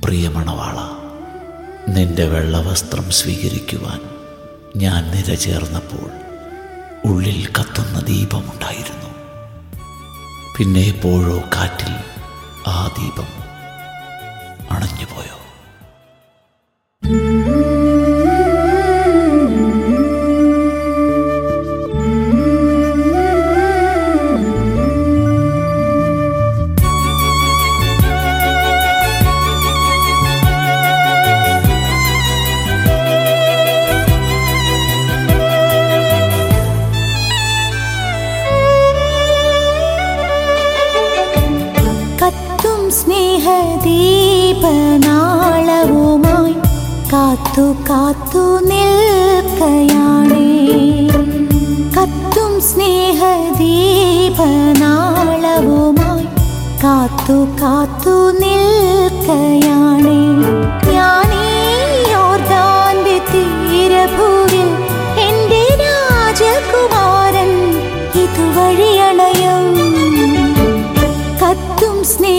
പ്രിയമണവാള നിന്റെ വെള്ളവസ്ത്രം സ്വീകരിക്കുവാൻ ഞാൻ നിരചേർന്നപ്പോൾ ഉള്ളിൽ കത്തുന്ന ദീപമുണ്ടായിരുന്നു പിന്നെ എപ്പോഴോ കാറ്റിൽ ആ ദീപം അണഞ്ഞുപോയോ കത്തും സ്നേഹദീപനാളവുമായി കാത്തു കാത്തു നിൽക്കയാണേ കത്തും സ്നേഹദീപനാളവുമായി കാത്തു കാത്തു നിൽക്കയാണേ ഞാനീ യോർദാന്റെ തീരഭൂവിൽ എൻ്റെ രാജകുമാരൻ ഇതുവഴിയണയും കത്തും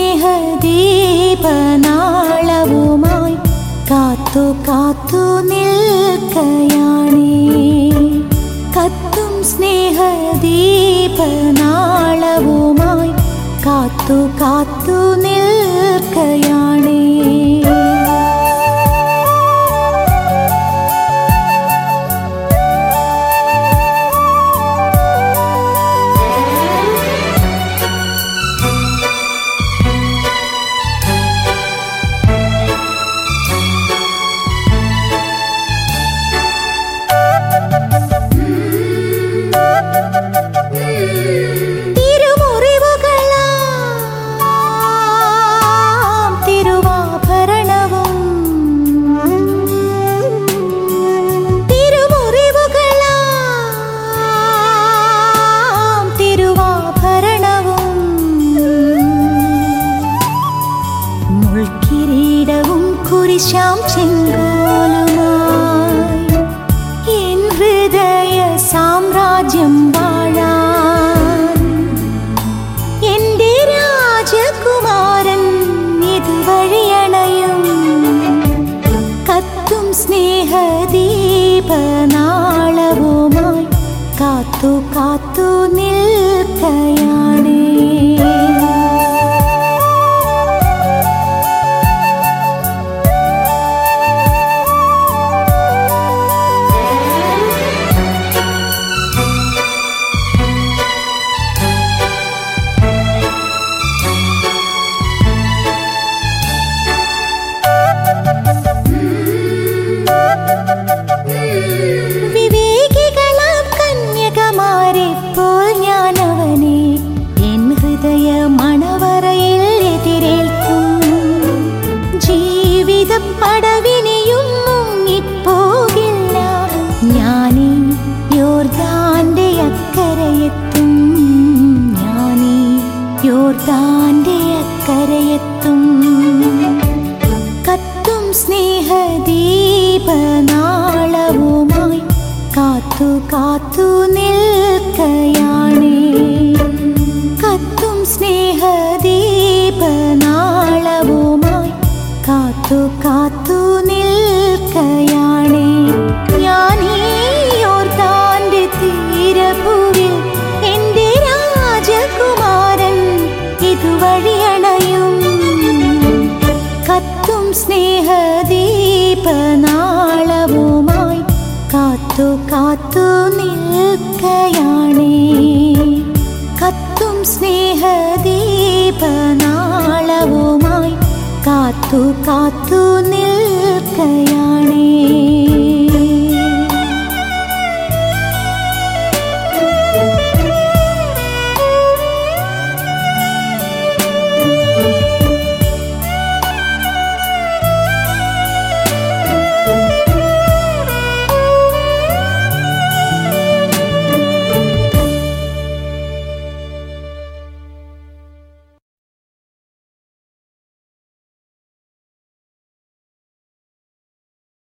സ്നേഹദീപനാളവുമായി കാത്തു കാത്തു നിൽക്കയാണേ കത്തും സ്നേഹദീപനാളവുമായി കാത്തു കാത്തു നിൽക്കയാണേ തിരുമുറിവുകളാം തിരുവാഭരണവും തിരുമുറിവുകളാം തിരുവാഭരണവും മുൾക്കിരീടവും കുരിശാം ചെങ്കോലുമായി എൻ ഹൃദയ സാമ്രാജ്യം വാഴാൻ എന്റെ രാജകുമാരൻ ഇതുവഴിയണയും കത്തും സ്നേഹദീപനാളവുമായി കാത്തു കാത്തു നിൽക്കയാണേ വിവേകികളാം കന്യകമാരെപ്പോൾ ഞാൻ അവനെ എൻ ഹൃദയ മണവറയിൽ എതിരേൽക്കും ജീവിത പടവിനെയും മുങ്ങിപ്പോകില്ല ഞാനീ യോർദാന്റെ അക്കരയെത്തും ഞാനീ യോർദാന്റെ അക്കരയെത്തും കത്തും സ്നേഹദീപനാളവുമായി കാത്തു കാത്തു നിൽക്കയാണേ കത്തും സ്നേഹദീപനാളവുമായി കാത്തു കാത്തു നിൽക്കയാണേ ഞാനീ യോർദാന്റെ തീരഭൂവിൽ എൻ്റെ രാജകുമാരൻ ഇതുവഴിയണയും കത്തും സ്നേഹദീപനാളവുമായി കാത്തു കാത്തു നിൽക്കയാണേ കത്തും സ്നേഹദീപനാളവുമായി കാത്തു കാത്തു നിൽക്കയാ